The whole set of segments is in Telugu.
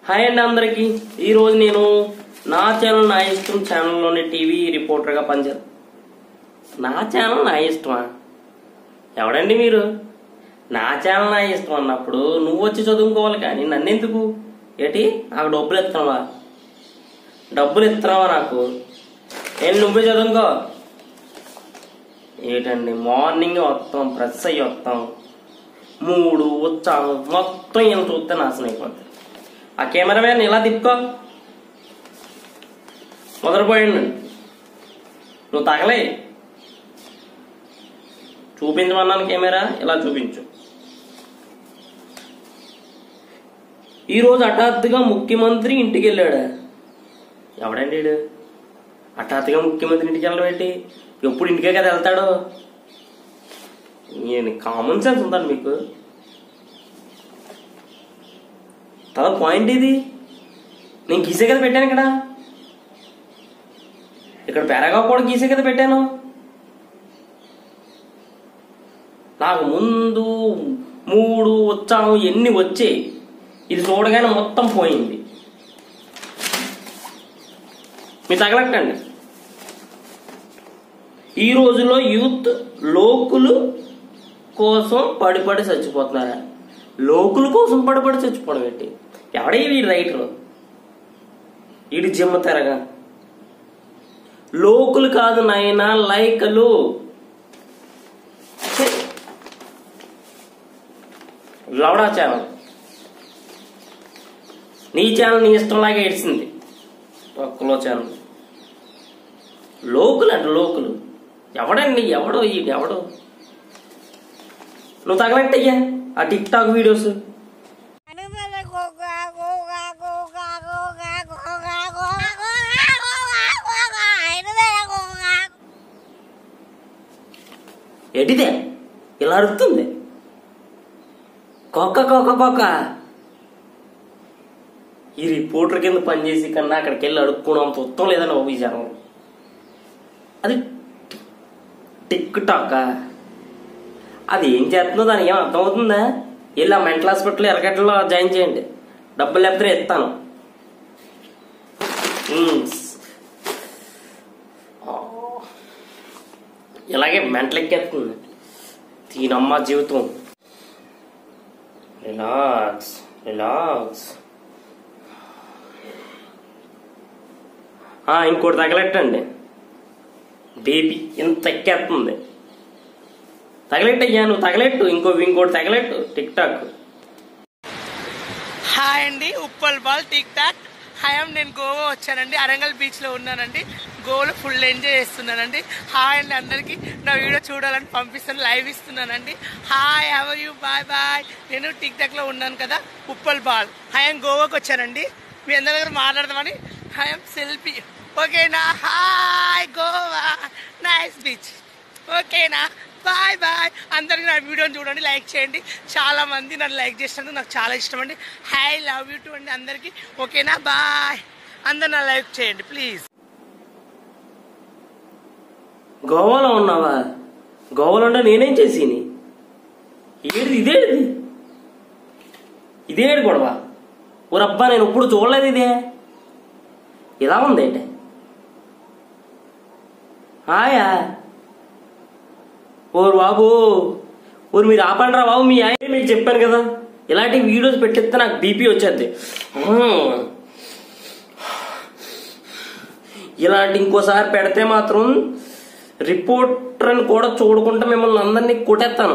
హాయ్ అండి అందరికి ఈరోజు నేను నా ఛానల్ నా ఇష్టం ఛానల్లోని టీవీ రిపోర్టర్గా పనిచేస్తాను నా ఛానల్ నా ఇష్టమా ఎవడండి మీరు నా ఛానల్ నా ఇష్టం అన్నప్పుడు నువ్వు వచ్చి చదువుకోవాలి కానీ నన్నెందుకు ఏంటి నాకు డబ్బులు ఇస్తున్నావా డబ్బులు ఇస్తున్నావా నాకు ఏం నువ్వే చదువుకో ఏంటండి మార్నింగ్ వస్తాం ప్రెస్ అయ్యి వస్తాం మూడు ఉత్సాహం మొత్తం ఈయన చూస్తే నాశనం అయిపోతుంది ఆ కెమెరామ్యాన్ ఇలా తిప్పుకో మొదలుపోయండి నువ్వు తగలే చూపించమన్నాను కెమెరా ఇలా చూపించు ఈరోజు హఠాత్తుగా ముఖ్యమంత్రి ఇంటికి వెళ్ళాడు ఎవడండి వీడు హఠాత్తుగా ముఖ్యమంత్రి ఇంటికి వెళ్ళడం ఏంటి ఎప్పుడు ఇంటికే కదా వెళ్తాడు ఈయన కామన్ సెన్స్ ఉందండి మీకు తల పాయింట్ ఇది నేను గీసే కదా పెట్టాను ఇక్కడ ఇక్కడ పారాగ్రాఫ్ కూడా గీసే కదా పెట్టాను నాకు ముందు మూడు ఉత్సాహం ఎన్ని వచ్చాయి ఇది చూడగానే మొత్తం పోయింది మీరు తగలట్టండి ఈ రోజులో యూత్ లోకులు కోసం పడిపడి చచ్చిపోతున్నారా లోకుల కోసం పడిపడి చచ్చిపోవడం ఏంటి ఎవడే వీడి రైటర్ వీడి జిమ్మ తెరగా లోకులు కాదు నాయన లైకలు ఛే. లవడా ఛానల్ నీ ఛానల్ నీ ఇష్టంలాగా ఏడ్చింది ఒక్కలో ఛానల్ లోకులు అంట లోకులు ఎవడండి ఎవడో ఈ ఎవడో నువ్వు తగలట్టయ్యా ఆ టిక్ టాక్ వీడియోస్ ఎడిదే ఇలా అడుగుతుంది కొక్క కొక్క కొక్క ఈ రిపోర్టర్ కింద పనిచేసి కన్నా అక్కడికి వెళ్ళి అడుక్కున్నాం ఉత్తం లేదని ఓ విచారం అది టిక్ టాక్ అది ఏం చేస్తుందో దానికి ఏం అర్థమవుతుందా వెళ్ళి ఆ మెంటల్ హాస్పిటల్ ఎరగట్లో జాయిన్ చేయండి డబ్బులు లేకపోతే నేను ఇస్తాను ఉమ్. ఆ. ఇలాగే మెంటల్ ఎక్కేస్తుంది దీనమ్మ జీవితం రిలాక్స్ రిలాక్స్ ఆ, ఇంకోటి తగలెట్టండి బేబీ ఇంత ఎక్కేస్తుంది తగలెట్టయ్యా నువ్వు తగలెట్టు ఇంకో ఇంకోటి తగలెట్టు టిక్ టాక్ హాయ్ అండి Uppal Bal tik tok hi um నేను గోవా వచ్చానండి అరంగల్ బీచ్లో ఉన్నానండి గోవాలో ఫుల్ ఎంజాయ్ చేస్తున్నానండి హాయ్ అండి అందరికీ నా వీడియో చూడాలని పంపిస్తాను లైవ్ ఇస్తున్నానండి hi how you bye bye నేను టిక్ టాక్లో ఉన్నాను కదా ఉప్పల్ బాల్ హాయ్ అమ్ గోవాకి వచ్చానండి మీ అందరి దగ్గర మాట్లాడదామని హాయ్ అమ్ సెల్ఫీ ఓకేనా హాయ్ గోవా నైస్ బీచ్ ఓకేనా బాయ్ బాయ్ అందరికి నా వీడియోని చూడండి లైక్ చేయండి చాలా మంది నన్ను లైక్ చేసినందుకు నాకు చాలా ఇష్టం అండి హై లవ్ యూ టు అండి అందరికి ఓకేనా బాయ్ అందరు నా లైక్ చేయండి ప్లీజ్ గోవాలో ఉన్నావా గోవాలో ఉంటే నేనేం చేసిని ఏది ఇదేది ఇదేడు గొడవ ఊరబ్బా నేను ఇప్పుడు చూడలేదు ఇదే ఇలా ఉందేంటి ఆయా ఓరు బాబు ఓరు మీరు ఆపండిరా బాబు మీ ఆయన మీకు చెప్పాను కదా ఇలాంటి వీడియోస్ పెట్టిస్తే నాకు బీపీ వచ్చేది ఇలాంటి ఇంకోసారి పెడితే మాత్రం రిపోర్టర్ అని కూడా చూడకుండా మిమ్మల్ని అందరినీ కొట్టేస్తాను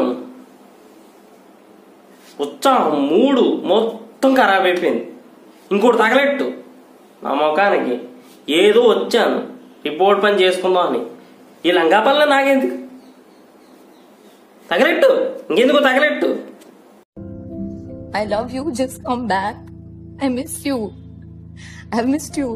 ఉత్సాహం మూడు మొత్తం ఖరాబ్ అయిపోయింది ఇంకోటి తగలెట్టు నా ముఖానికి ఏదో వచ్చాను రిపోర్ట్ పని చేసుకుందాం అని ఈ లంగా పనులు నాకెందుకు తగలెట్టు ఇంకెందుకు తగలెట్టు I love you. Just come back. I miss you. I've missed you.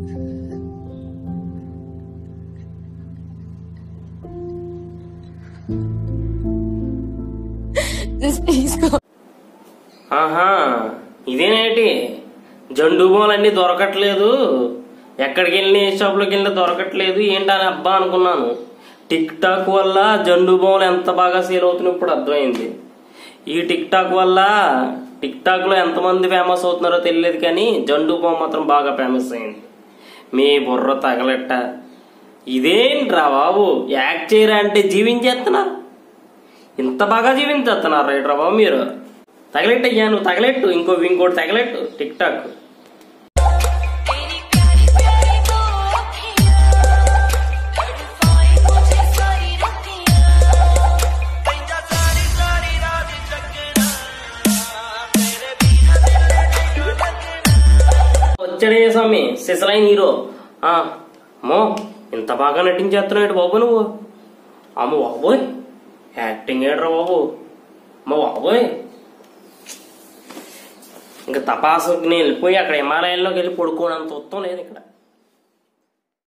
Just please go. ఆహా ఇదేనేటి జండు బాలన్నీ దొరకట్లేదు ఎక్కడికి వెళ్ళి ఏ షాప్లోకి వెళ్ళి దొరకట్లేదు ఏంటని అబ్బా అనుకున్నాను టిక్ టాక్ వల్ల జండు బాల్ ఎంత బాగా సేల్ అవుతున్నాయి ఇప్పుడు అర్థమైంది ఈ టిక్ టాక్ వల్ల టిక్ టాక్ లో ఎంతమంది ఫేమస్ అవుతున్నారో తెలియదు కానీ జండు బామ్ మాత్రం బాగా ఫేమస్ అయింది మీ బుర్ర తగలెట్ట ఇదేంట్రా బాబు యాక్ట్ చేయరా అంటే జీవించేస్తున్నారు ఇంత బాగా జీవించేస్తున్నారు రైట్రా బాబు మీరు తగలెట్టయ్యా నువ్వు తగలెట్టు ఇంకో ఇంకోటి తగలెట్టు టిక్ టాక్ तेरी प्यारी प्यारी दो अखियाँ तड़पाए मुझे सारी रतियाँ వచ్చాడే స్వామి సిసలైన హీరో ఆ, అమ్మో ఇంత బాగా నటించేస్తున్నాడు బాబు నువ్వు అమ్మ బాబోయ్ యాక్టింగ్ ఏడ్రా బాబు అమ్మ బాబోయ్ ఇంకా తపాసుకి నేను వెళ్ళిపోయి అక్కడ హిమాలయాల్లోకి వెళ్ళి పడుకోవడానికి ఉత్తం లేదు ఇక్కడ